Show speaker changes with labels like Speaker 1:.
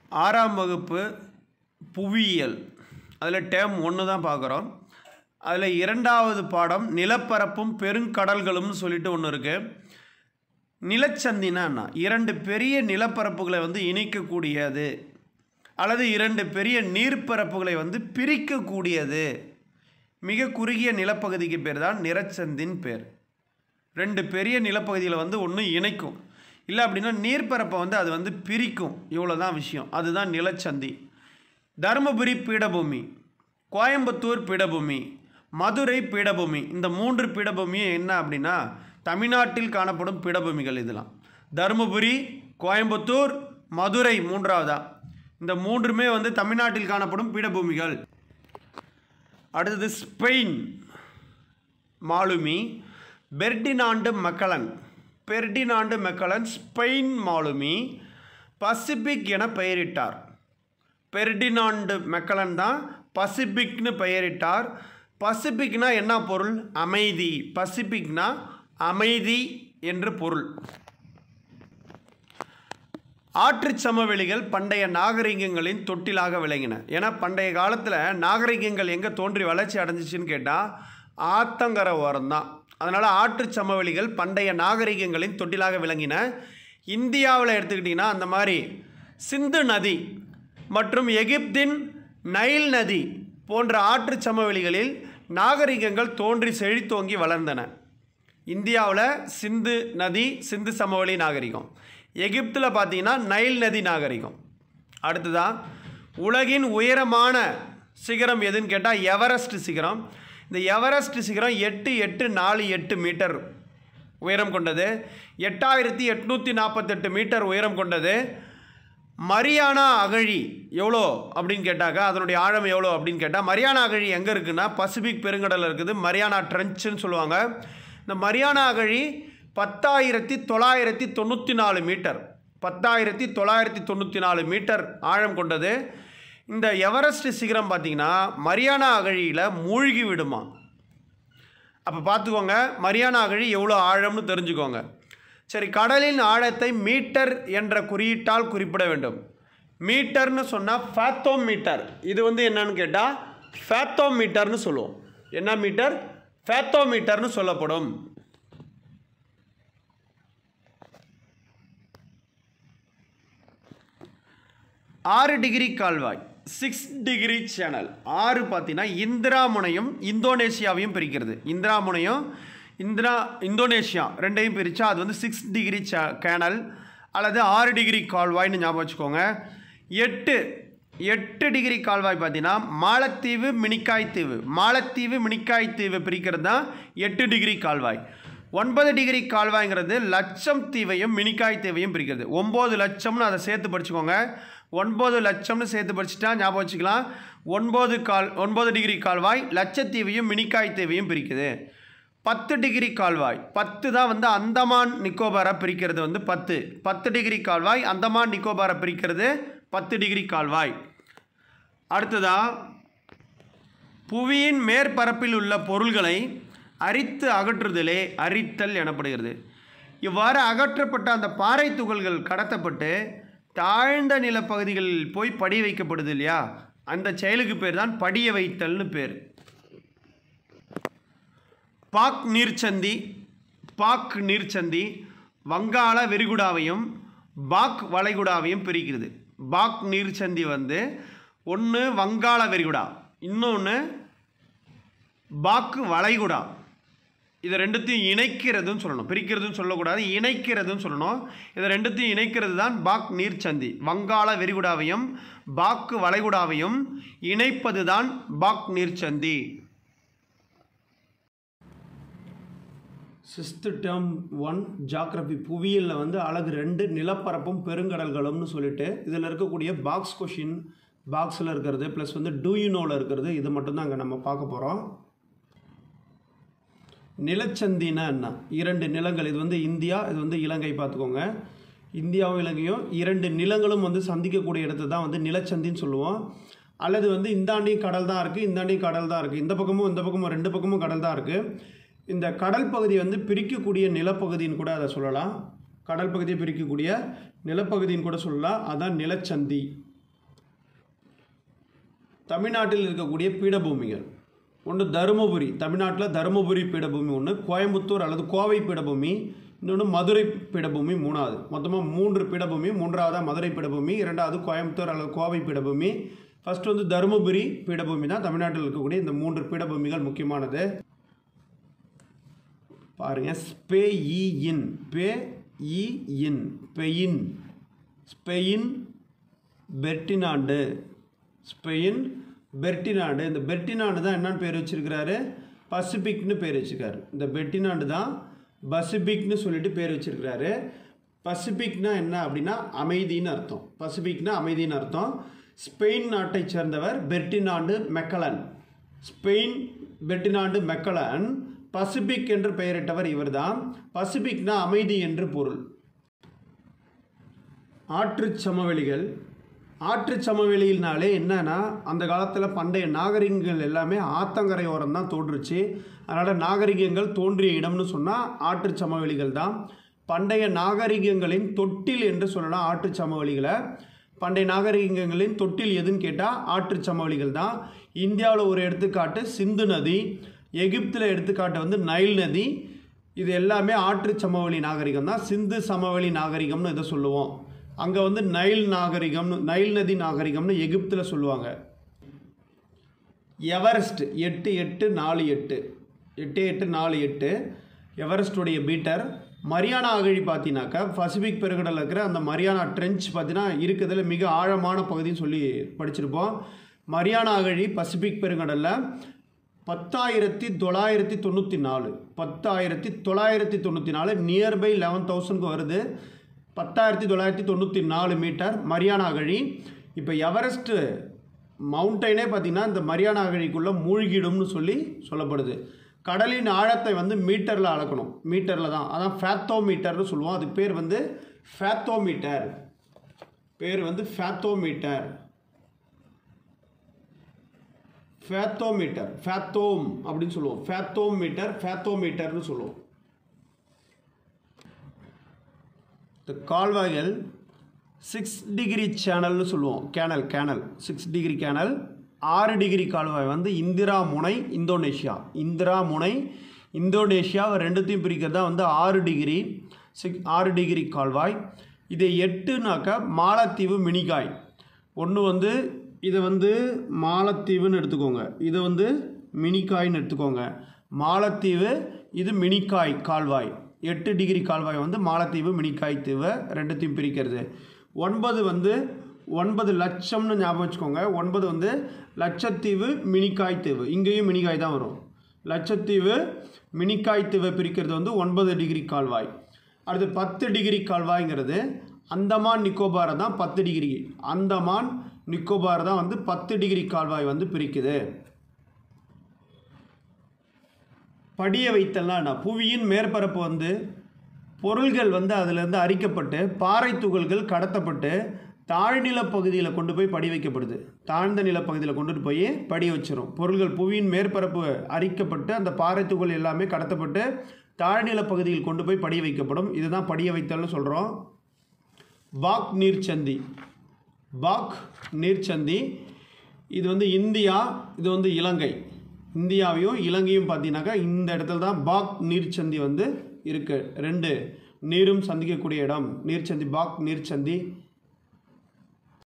Speaker 1: ஆறாம் வகுப்பு புவியியல் அதில் டேம் ஒன்று தான் பார்க்குறோம் அதில் இரண்டாவது பாடம் நிலப்பரப்பும் பெருங்கடல்களும்னு சொல்லிட்டு ஒன்று இருக்குது நிலச்சந்தினா என்ன இரண்டு பெரிய நிலப்பரப்புகளை வந்து இணைக்கக்கூடியது அல்லது இரண்டு பெரிய நீர்ப்பரப்புகளை வந்து பிரிக்கக்கூடியது மிக குறுகிய நிலப்பகுதிக்கு பேர் தான் நிலச்சந்தின் பேர் ரெண்டு பெரிய நிலப்பகுதியில் வந்து ஒன்று இணைக்கும் இல்லை அப்படின்னா நீர்ப்பரப்பை வந்து அது வந்து பிரிக்கும் இவ்வளோ தான் விஷயம் அதுதான் நிலச்சந்தி தருமபுரி பீடபூமி கோயம்புத்தூர் பீடபூமி மதுரை பீடபூமி இந்த மூன்று பீடபூமியும் என்ன அப்படின்னா தமிழ்நாட்டில் காணப்படும் பீடபூமிகள் இதெல்லாம் தருமபுரி கோயம்புத்தூர் மதுரை மூன்றாவதா இந்த மூன்றுமே வந்து தமிழ்நாட்டில் காணப்படும் பீடபூமிகள் அடுத்தது ஸ்பெயின் மாலுமி Ferdinand Magellan Ferdinand Magellan Spain மாலுமி பசிபிக் என பெயரிட்டார் பெர்டினாண்டு மெக்கலன் தான் பசிபிக்னு பெயரிட்டார் பசிபிக்னா என்ன பொருள் அமைதி பசிபிக்னா அமைதி என்று பொருள் ஆற்றுச் சமவெளிகள் பண்டைய நாகரிகங்களின் தொட்டிலாக விளங்கின ஏன்னா பண்டைய காலத்தில் நாகரிகங்கள் எங்கே தோன்றி வளர்ச்சி அடைஞ்சிச்சின்னு கேட்டால் ஆத்தங்கரை ஓரம் தான் அதனால் ஆற்றுச் சமவெளிகள் பண்டைய நாகரிகங்களின் தொட்டிலாக விளங்கின இந்தியாவில் எடுத்துக்கிட்டிங்கன்னா அந்த மாதிரி சிந்து நதி மற்றும் எகிப்தின் நைல் நதி போன்ற ஆற்றுச் சமவெளிகளில் நாகரிகங்கள் தோன்றி செழித்தோங்கி வளர்ந்தன இந்தியாவில் சிந்து நதி சிந்து சமவெளி நாகரிகம் எகிப்தில் பார்த்தீங்கன்னா நைல் நதி நாகரிகம் அடுத்ததான் உலகின் உயரமான சிகரம் எதுன்னு கேட்டால் எவரெஸ்ட் சிகரம் இந்த எவரெஸ்ட் சிகரம் எட்டு எட்டு நாலு எட்டு மீட்டர் உயரம் கொண்டது எட்டாயிரத்தி எட்நூற்றி நாற்பத்தெட்டு மீட்டர் உயரம் கொண்டது மரியானா அகழி எவ்வளோ அப்படின்னு கேட்டாக்கா அதனுடைய ஆழம் எவ்வளோ அப்படின்னு கேட்டால் மரியானா அகழி எங்கே இருக்குன்னா பசிபிக் பெருங்கடல் இருக்குது மரியானா ட்ரென்ச்சுன்னு சொல்லுவாங்க இந்த மரியானா அகழி பத்தாயிரத்தி தொள்ளாயிரத்தி தொண்ணூற்றி நாலு மீட்டர் பத்தாயிரத்தி தொள்ளாயிரத்தி தொண்ணூற்றி நாலு மீட்டர் ஆழம் கொண்டது இந்த எவரெஸ்ட் சிகரம் பார்த்திங்கன்னா மரியானா அகழியில் மூழ்கி விடுமா அப்போ பார்த்துக்கோங்க மரியானா அகழி எவ்வளோ ஆழம்னு தெரிஞ்சுக்கோங்க சரி கடலின் ஆழத்தை மீட்டர் என்ற குறியீட்டால் குறிப்பிட வேண்டும் மீட்டர்னு சொன்னால் ஃபேத்தோ மீட்டர் இது வந்து என்னன்னு கேட்டால் ஃபேத்தோ மீட்டர்னு சொல்லுவோம் என்ன மீட்டர் ஃபேத்தோ மீட்டர்னு சொல்லப்படும் ஆறு டிகிரி கால்வாய் சிக்ஸ் டிகிரி சேனல் ஆறு பார்த்தீங்கன்னா இந்திரா முனையும் இந்தோனேஷியாவையும் பிரிக்கிறது இந்திரா முனையும் இந்திரா இந்தோனேஷியா ரெண்டையும் பிரித்தா அது வந்து சிக்ஸ் டிகிரி சே கேனல் அல்லது ஆறு டிகிரி கால்வாய்னு ஞாபகம் வச்சுக்கோங்க எட்டு எட்டு டிகிரி கால்வாய் பார்த்தீங்கன்னா மாலத்தீவு மினிக்காய் தீவு மாலத்தீவு மினிக்காய் தீவு பிரிக்கிறது தான் எட்டு டிகிரி கால்வாய் ஒன்பது டிகிரி கால்வாய்ங்கிறது லட்சம் தீவையும் மினிக்காய் தீவையும் பிரிக்கிறது ஒம்பது லட்சம்னு அதை சேர்த்து படிச்சுக்கோங்க ஒன்பது லட்சம்னு சேர்த்து படிச்சுட்டா ஞாபகம் வச்சுக்கலாம் ஒன்பது கால் ஒன்பது டிகிரி கால்வாய் லட்சத்தீவையும் மினிக்காய் தீவையும் பிரிக்குது பத்து டிகிரி கால்வாய் பத்து தான் வந்து அந்தமான் நிக்கோபாரை பிரிக்கிறது வந்து பத்து பத்து டிகிரி கால்வாய் அந்தமான் நிக்கோபாரை பிரிக்கிறது பத்து டிகிரி கால்வாய் அடுத்ததா புவியின் மேற்பரப்பில் உள்ள பொருள்களை அரித்து அகற்றுதலே அரித்தல் எனப்படுகிறது இவ்வாறு அகற்றப்பட்ட அந்த பாறை துகள்கள் கடத்தப்பட்டு தாழ்ந்த நிலப்பகுதிகளில் போய் படி வைக்கப்படுது இல்லையா அந்த செயலுக்கு பேர் தான் படிய வைத்தல்னு பேர் பாக் நீர்ச்சந்தி பாக் நீர்ச்சந்தி வங்காள விரிகுடாவையும் பாக் வளைகுடாவையும் பிரிக்கிறது பாக் நீர்ச்சந்தி வந்து ஒன்று வங்காள விரிகுடா இன்னொன்று பாக்கு வளைகுடா இதை ரெண்டுத்தையும் இணைக்கிறதுன்னு சொல்லணும் பிரிக்கிறதுன்னு சொல்லக்கூடாது இணைக்கிறதுன்னு சொல்லணும் இதை ரெண்டுத்தையும் இணைக்கிறது தான் பாக் நீர்ச்சந்தி வங்காள விரிகுடாவையும் பாக்கு வளைகுடாவையும் இணைப்பது தான் பாக் நீர்ச்சந்தி சிக்ஸ்த்து டேர்ம் ஒன் ஜாக்ரபி புவியியலில் வந்து அழகு ரெண்டு நிலப்பரப்பும் பெருங்கடல்களும்னு சொல்லிட்டு இதில் இருக்கக்கூடிய பாக்ஸ் கொஷின் பாக்ஸில் இருக்கிறது ப்ளஸ் வந்து டூயினோவில் இருக்கிறது இது மட்டும்தான் அங்கே நம்ம பார்க்க போகிறோம் நிலச்சந்தினா என்ன இரண்டு நிலங்கள் இது வந்து இந்தியா இது வந்து இலங்கை பார்த்துக்கோங்க இந்தியாவும் இலங்கையும் இரண்டு நிலங்களும் வந்து சந்திக்கக்கூடிய இடத்து தான் வந்து நிலச்சந்தின்னு சொல்லுவோம் அல்லது வந்து இந்தாண்டியும் கடல் தான் இருக்குது இந்தாண்டியும் கடல் தான் இருக்குது இந்த பக்கமும் இந்த பக்கமும் ரெண்டு பக்கமும் கடல் தான் இருக்குது இந்த கடல் பகுதி வந்து பிரிக்கக்கூடிய நிலப்பகுதின்னு கூட அதை சொல்லலாம் கடல் பகுதியை பிரிக்கக்கூடிய நிலப்பகுதின்னு கூட சொல்லலாம் அதான் நிலச்சந்தி தமிழ்நாட்டில் இருக்கக்கூடிய பீடபூமிகள் ஒன்று தருமபுரி தமிழ்நாட்டில் தருமபுரி பீடபூமி ஒன்று கோயம்புத்தூர் அல்லது கோவை பீடபூமி இன்னொன்று மதுரை பீடபூமி மூணாவது மொத்தமாக மூன்று பீடபூமி மூன்றாவதாக மதுரை பீடபூமி இரண்டாவது கோயம்புத்தூர் அல்லது கோவை பீடபூமி ஃபர்ஸ்ட் வந்து தருமபுரி பீடபூமி தான் தமிழ்நாட்டில் இருக்கக்கூடிய இந்த மூன்று பீடபூமிகள் முக்கியமானது பாருங்க ஸ்பே இ இன் பே இ இன் பெயின் ஸ்பெயின் பெர்டினாண்டு ஸ்பெயின் பெர்டினாண்டு இந்த பெர்டினாண்டு தான் என்னன்னு பேர் வச்சிருக்கிறாரு பசிபிக்னு பேர் வச்சிருக்காரு இந்த பெர்டினாண்டு தான் பசிபிக்னு சொல்லிட்டு பேர் வச்சிருக்கிறாரு பசிபிக்னா என்ன அப்படின்னா அமைதின்னு அர்த்தம் பசிபிக்னா அமைதின்னு அர்த்தம் ஸ்பெயின் நாட்டை சேர்ந்தவர் Ferdinand Magellan Spain Ferdinand Magellan Pacific என்று பெயரிட்டவர் இவர்தான் பசிபிக்னா அமைதி என்று பொருள் ஆற்றுச் சமவெளிகள் ஆற்றுச் சமவெளியினாலே என்னன்னா அந்த காலத்தில் பண்டைய நாகரிகங்கள் எல்லாமே ஆத்தங்கரை ஓரம் தான் தோன்றுச்சு அதனால் நாகரிகங்கள் தோன்றிய இடம்னு சொன்னால் ஆற்றுச் சமவெளிகள் தான் பண்டைய நாகரிகங்களின் தொட்டில் என்று சொல்லலாம் ஆற்றுச் சமவெளிகளை பண்டைய நாகரிகங்களின் தொட்டில் எதுன்னு கேட்டால் ஆற்றுச் சமவெளிகள் தான் இந்தியாவில் ஒரு எடுத்துக்காட்டு சிந்து நதி எகிப்தில் எடுத்துக்காட்டு வந்து நைல் நதி இது எல்லாமே ஆற்றுச் சமவெளி நாகரிகம் தான் சிந்து சமவெளி நாகரிகம்னு இதை சொல்லுவோம் அங்கே வந்து நைல் நாகரிகம்னு நைல் நதி நாகரிகம்னு எகிப்தில் சொல்லுவாங்க எவரெஸ்ட் எட்டு எட்டு நாலு எட்டு எட்டு எட்டு நாலு எட்டு எவரெஸ்டுடைய பீட்டர் மரியானா அகழி பார்த்தீங்கன்னாக்கா பசிபிக் பெருங்கடலில் இருக்கிற அந்த மரியானா ட்ரெஞ்ச் பார்த்தீங்கன்னா இருக்கிறதுல மிக ஆழமான பகுதின்னு சொல்லி படிச்சிருப்போம் மரியானா அகழி பசிபிக் பெருங்கடலில் பத்தாயிரத்தி தொள்ளாயிரத்தி தொண்ணூற்றி நாலு பத்தாயிரத்தி தொள்ளாயிரத்தி தொண்ணூற்றி நாலு நியர்பை லெவன் தௌசண்ட்க்கு வருது பத்தாயிரத்தி தொள்ளாயிரத்தி தொண்ணூற்றி நாலு மீட்டர் மரியானா அகழி இப்போ எவரெஸ்ட்டு மவுண்டனே பார்த்திங்கன்னா இந்த மரியானா அகழிக்குள்ளே மூழ்கிடும்னு சொல்லி சொல்லப்படுது கடலின் ஆழத்தை வந்து மீட்டரில் அளக்கணும் மீட்டரில் தான் அதான் ஃபேத்தோமீட்டர்னு சொல்லுவோம் அதுக்கு பேர் வந்து ஃபேத்தோமீட்டர் பேர் வந்து ஃபேத்தோமீட்டர் ஃபேத்தோமீட்டர் ஃபேத்தோம் அப்படின்னு சொல்லுவோம் ஃபேத்தோமீட்டர் ஃபேத்தோமீட்டர்னு சொல்லுவோம் இந்த கால்வாய்கள் சிக்ஸ் டிகிரி சேனல்னு சொல்லுவோம் canal canal six degree canal ஆறு டிகிரி கால்வாய் வந்து இந்திரா முனை இந்தோனேஷியா இந்திரா முனை இந்தோனேஷியா ரெண்டுத்தையும் பிரிக்கிறது தான் வந்து ஆறு டிகிரி சிக் ஆறு டிகிரி கால்வாய் இதை எட்டுனாக்கா மாலத்தீவு மினிகாய் ஒன்று வந்து இதை வந்து மாலத்தீவுன்னு எடுத்துக்கோங்க இது வந்து மினிக்காய்னு எடுத்துக்கோங்க மாலத்தீவு இது மினிக்காய் கால்வாய் எட்டு டிகிரி கால்வாய் வந்து மாலத்தீவு மினிக்காய் தீவு ரெண்டுத்தையும் பிரிக்கிறது ஒன்பது வந்து ஒன்பது லட்சம்னு ஞாபகம் வச்சுக்கோங்க ஒன்பது வந்து லட்சத்தீவு மினிக்காய் தீவு இங்கேயும் மினிக்காய் தான் வரும் லட்சத்தீவு மினிக்காய் தீவை பிரிக்கிறது வந்து ஒன்பது டிகிரி கால்வாய் அடுத்து பத்து டிகிரி கால்வாய்ங்கிறது அந்தமான் நிக்கோபாரை தான் பத்து டிகிரி அந்தமான் நிக்கோபார் தான் வந்து பத்து டிகிரி கால்வாய் வந்து பிரிக்குது படிய வைத்தல்னா என்ன புவியின் மேற்பரப்பு வந்து பொருள்கள் வந்து அதிலிருந்து அரிக்கப்பட்டு பாறை துகள்கள் கடத்தப்பட்டு தாழ்நில பகுதியில் கொண்டு போய் படி வைக்கப்படுது தாழ்ந்த நிலப்பகுதியில் கொண்டுட்டு போய் படி வச்சிரும் பொருள்கள் புவியின் மேற்பரப்பு அரிக்கப்பட்டு அந்த பாறை துகள் எல்லாமே கடத்தப்பட்டு தாழ்நில பகுதியில் கொண்டு போய் படி வைக்கப்படும் இதுதான் படிய வைத்தல்னு சொல்கிறோம் பாக் நீர்ச்சந்தி பாக் நீர்ச்சந்தி இது வந்து இந்தியா இது வந்து இலங்கை இந்தியாவையும் இலங்கையும் பார்த்தீங்கன்னாக்கா இந்த இடத்துல தான் பாக் நீர்ச்சந்தி வந்து இருக்குது ரெண்டு நீரும் சந்திக்கக்கூடிய இடம் நீர்ச்சந்தி பாக் நீர்ச்சந்தி